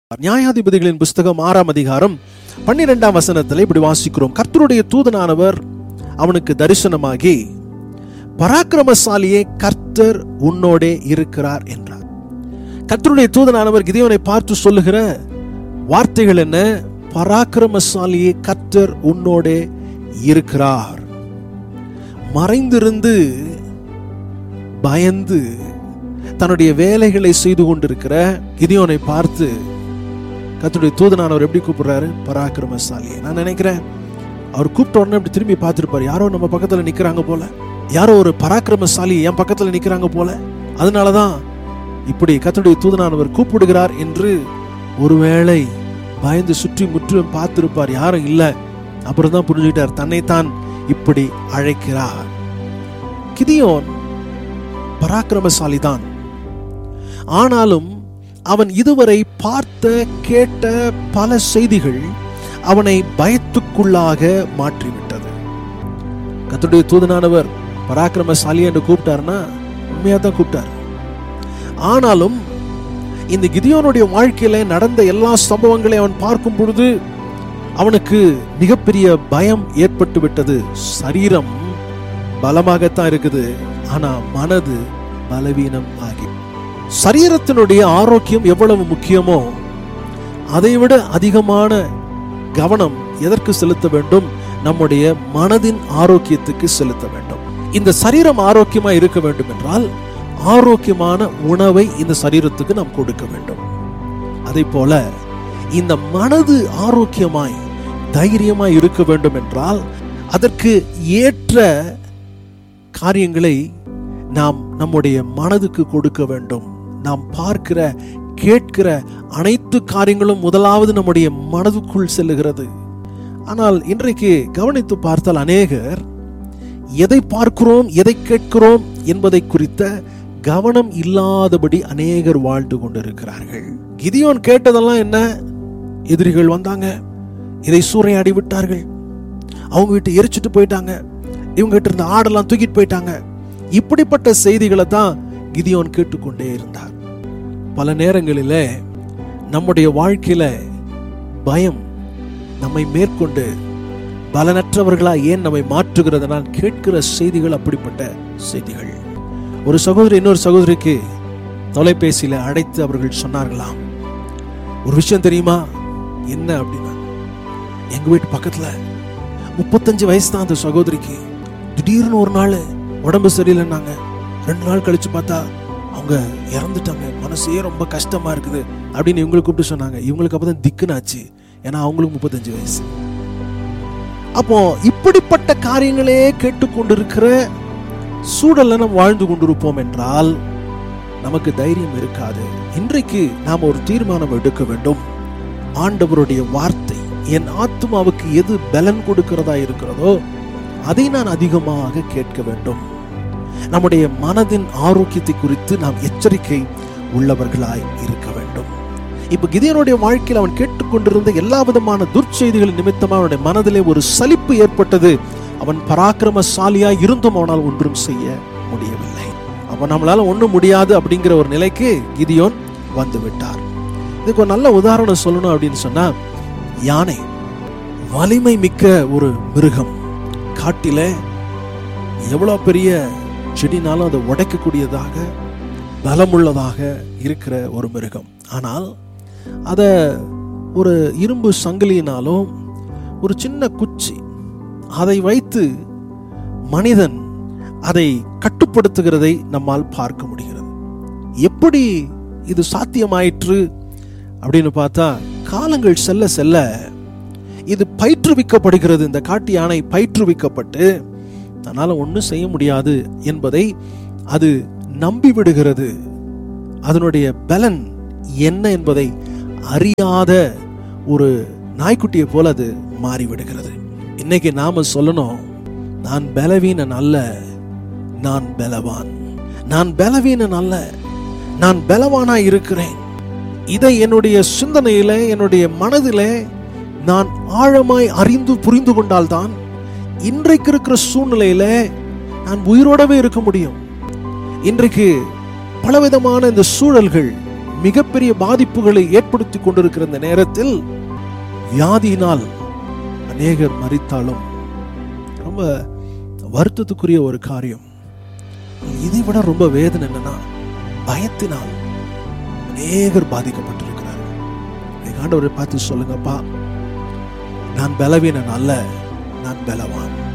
நியாயாதிபதிகளின் புஸ்தகம் ஆறாம் அதிகாரம் பன்னிரெண்டாம் வசனத்தில் இப்படி வாசிக்கிறோம் கர்த்தருடைய தூதனானவர் அவனுக்கு தரிசனமாகி பராக்கிரமசாலியே கர்த்தர் உன்னோடே இருக்கிறார் என்றார் கர்த்தருடைய தூதனானவர் கிதியோனை பார்த்து சொல்லுகிற வார்த்தைகள் என்ன பராக்கிரமசாலியே கர்த்தர் உன்னோடே இருக்கிறார் மறைந்திருந்து பயந்து தன்னுடைய வேலைகளை செய்து கொண்டிருக்கிற கிதியோனை பார்த்து கர்த்தருடைய தூதனானவர் எப்படி கூப்பிடுறாரு பராக்கிரமசாலியை நான் நினைக்கிறேன் அவர் கூப்பிட்ட உடனே அப்படி திரும்பி பார்த்துருப்பாரு யாரோ நம்ம பக்கத்துல நிக்கிறாங்க போல யாரோ ஒரு பராக்கிரமசாலி என் பக்கத்துல நிக்கிறாங்க போல அதனாலதான் இப்படி கர்த்தருடைய தூதனானவர் கூப்பிடுகிறார் என்று ஒருவேளை பயந்து சுற்றி முற்றிலும் பார்த்திருப்பார் யாரும் இல்ல அப்புறம் தான் புரிஞ்சுக்கிட்டார் தன்னைத்தான் இப்படி அழைக்கிறார் கிதியோன் பராக்கிரமசாலி தான் ஆனாலும் அவன் இதுவரை பார்த்த கேட்ட பல செய்திகள் அவனை பயத்துக்குள்ளாக மாற்றிவிட்டது கர்த்தருடைய தூதனானவர் பராக்கிரமசாலி என்று கூப்பிட்டாருன்னா உண்மையா தான் கூப்பிட்டார் ஆனாலும் இந்த கிதியோனுடைய வாழ்க்கையில நடந்த எல்லா சம்பவங்களையும் அவன் பார்க்கும் பொழுது அவனுக்கு மிகப்பெரிய பயம் ஏற்பட்டு விட்டது சரீரம் பலமாகத்தான் இருக்குது ஆனா மனது பலவீனம் ஆகி சரீரத்தினுடைய ஆரோக்கியம் எவ்வளவு முக்கியமோ அதைவிட அதிகமான கவனம் எதற்கு செலுத்த வேண்டும் நம்முடைய மனதின் ஆரோக்கியத்துக்கு செலுத்த வேண்டும் இந்த சரீரம் ஆரோக்கியமா இருக்க வேண்டும் என்றால் ஆரோக்கியமான உணவை இந்த சரீரத்துக்கு நாம் கொடுக்க வேண்டும் அதே போல இந்த மனது ஆரோக்கியமாய் தைரியமாய் இருக்க வேண்டும் என்றால் அதற்கு ஏற்ற காரியங்களை நாம் நம்முடைய மனதுக்கு கொடுக்க வேண்டும் நாம் பார்க்கிற கேட்கிற அனைத்து காரியங்களும் முதலாவது நம்முடைய மனதுக்குள் செல்லுகிறது ஆனால் இன்றைக்கு கவனித்து பார்த்தால் அநேகர் எதை பார்க்கிறோம் எதை கேட்கிறோம் என்பதை குறித்த கவனம் இல்லாதபடி அநேகர் வாழ்ந்து கொண்டிருக்கிறார்கள் கிதியோன் கேட்டதெல்லாம் என்ன எதிரிகள் வந்தாங்க இதை சூறையாடி விட்டார்கள் அவங்க வீட்டு எரிச்சிட்டு போயிட்டாங்க இவங்க கிட்ட இருந்த ஆடெல்லாம் தூக்கிட்டு போயிட்டாங்க இப்படிப்பட்ட செய்திகளை தான் கிதியோன் கேட்டுக்கொண்டே இருந்தார் பல நேரங்களிலே நம்முடைய வாழ்க்கையில பயம் நம்மை மேற்கொண்டு பலனற்றவர்களா ஏன் நம்மை மாற்றுகிறதுனால் கேட்கிற செய்திகள் அப்படிப்பட்ட செய்திகள் ஒரு சகோதரி இன்னொரு சகோதரிக்கு தொலைபேசியில அழைத்து அவர்கள் சொன்னார்களாம் ஒரு விஷயம் தெரியுமா என்ன அப்படின்னா எங்க வீட்டு பக்கத்துல முப்பத்தஞ்சு வயசு தான் அந்த சகோதரிக்கு திடீர்னு ஒரு நாள் உடம்பு சரியில்லைன்னாங்க ரெண்டு நாள் கழிச்சு பார்த்தா அவங்க இறந்துட்டாங்க மனசே ரொம்ப கஷ்டமா இருக்குது அப்படின்னு இவங்களுக்கு கூப்பிட்டு சொன்னாங்க இவங்களுக்கு அப்பதான் திக்குனாச்சு ஏன்னா அவங்களுக்கு முப்பத்தஞ்சு வயசு அப்போ இப்படிப்பட்ட காரியங்களே கேட்டுக்கொண்டிருக்கிற சூழல்ல நாம் வாழ்ந்து கொண்டிருப்போம் என்றால் நமக்கு தைரியம் இருக்காது இன்றைக்கு நாம் ஒரு தீர்மானம் எடுக்க வேண்டும் ஆண்டவருடைய வார்த்தை என் ஆத்மாவுக்கு எது பலன் கொடுக்கிறதா இருக்கிறதோ அதை நான் அதிகமாக கேட்க வேண்டும் நம்முடைய மனதின் ஆரோக்கியத்தை குறித்து நாம் எச்சரிக்கை உள்ளவர்களாய் இருக்க வேண்டும் இப்ப கிதியனுடைய வாழ்க்கையில் அவன் கேட்டுக்கொண்டிருந்த எல்லா விதமான துர்ச்செய்திகள் நிமித்தமாக அவனுடைய மனதிலே ஒரு சலிப்பு ஏற்பட்டது அவன் பராக்கிரமசாலியா இருந்தும் அவனால் ஒன்றும் செய்ய முடியவில்லை அவன் நம்மளால ஒண்ணும் முடியாது அப்படிங்கிற ஒரு நிலைக்கு கிதியோன் வந்து விட்டார் இதுக்கு ஒரு நல்ல உதாரணம் சொல்லணும் அப்படின்னு சொன்னா யானை வலிமை மிக்க ஒரு மிருகம் காட்டில எவ்வளவு பெரிய செடினாலும் அதை உடைக்கக்கூடியதாக பலமுள்ளதாக இருக்கிற ஒரு மிருகம் ஆனால் அதை ஒரு இரும்பு சங்கிலியினாலும் ஒரு சின்ன குச்சி அதை வைத்து மனிதன் அதை கட்டுப்படுத்துகிறதை நம்மால் பார்க்க முடிகிறது எப்படி இது சாத்தியமாயிற்று அப்படின்னு பார்த்தா காலங்கள் செல்ல செல்ல இது பயிற்றுவிக்கப்படுகிறது இந்த காட்டு யானை பயிற்றுவிக்கப்பட்டு தன்னால ஒன்றும் செய்ய முடியாது என்பதை அது நம்பி விடுகிறது அதனுடைய பலன் என்ன என்பதை அறியாத ஒரு நாய்க்குட்டியை போல அது மாறிவிடுகிறது இன்னைக்கு நாம சொல்லணும் நான் பலவீனன் அல்ல நான் பலவான் நான் பலவீனன் அல்ல நான் பலவானா இருக்கிறேன் இதை என்னுடைய சிந்தனையில என்னுடைய மனதில நான் ஆழமாய் அறிந்து புரிந்து கொண்டால்தான் இன்றைக்கு இருக்கிற சூழ்நிலையில நான் உயிரோடவே இருக்க முடியும் இன்றைக்கு பலவிதமான இந்த சூழல்கள் மிகப்பெரிய பாதிப்புகளை ஏற்படுத்தி கொண்டிருக்கிற இந்த நேரத்தில் வியாதியினால் அநேகர் மறித்தாலும் ரொம்ப வருத்தத்துக்குரிய ஒரு காரியம் இதை விட ரொம்ப வேதனை என்னன்னா பயத்தினால் அநேகர் பாதிக்கப்பட்டிருக்கிறார்கள் எங்க ஆண்டவரை பார்த்து சொல்லுங்கப்பா நான் பலவீனன் அல்ல நான் பலவான்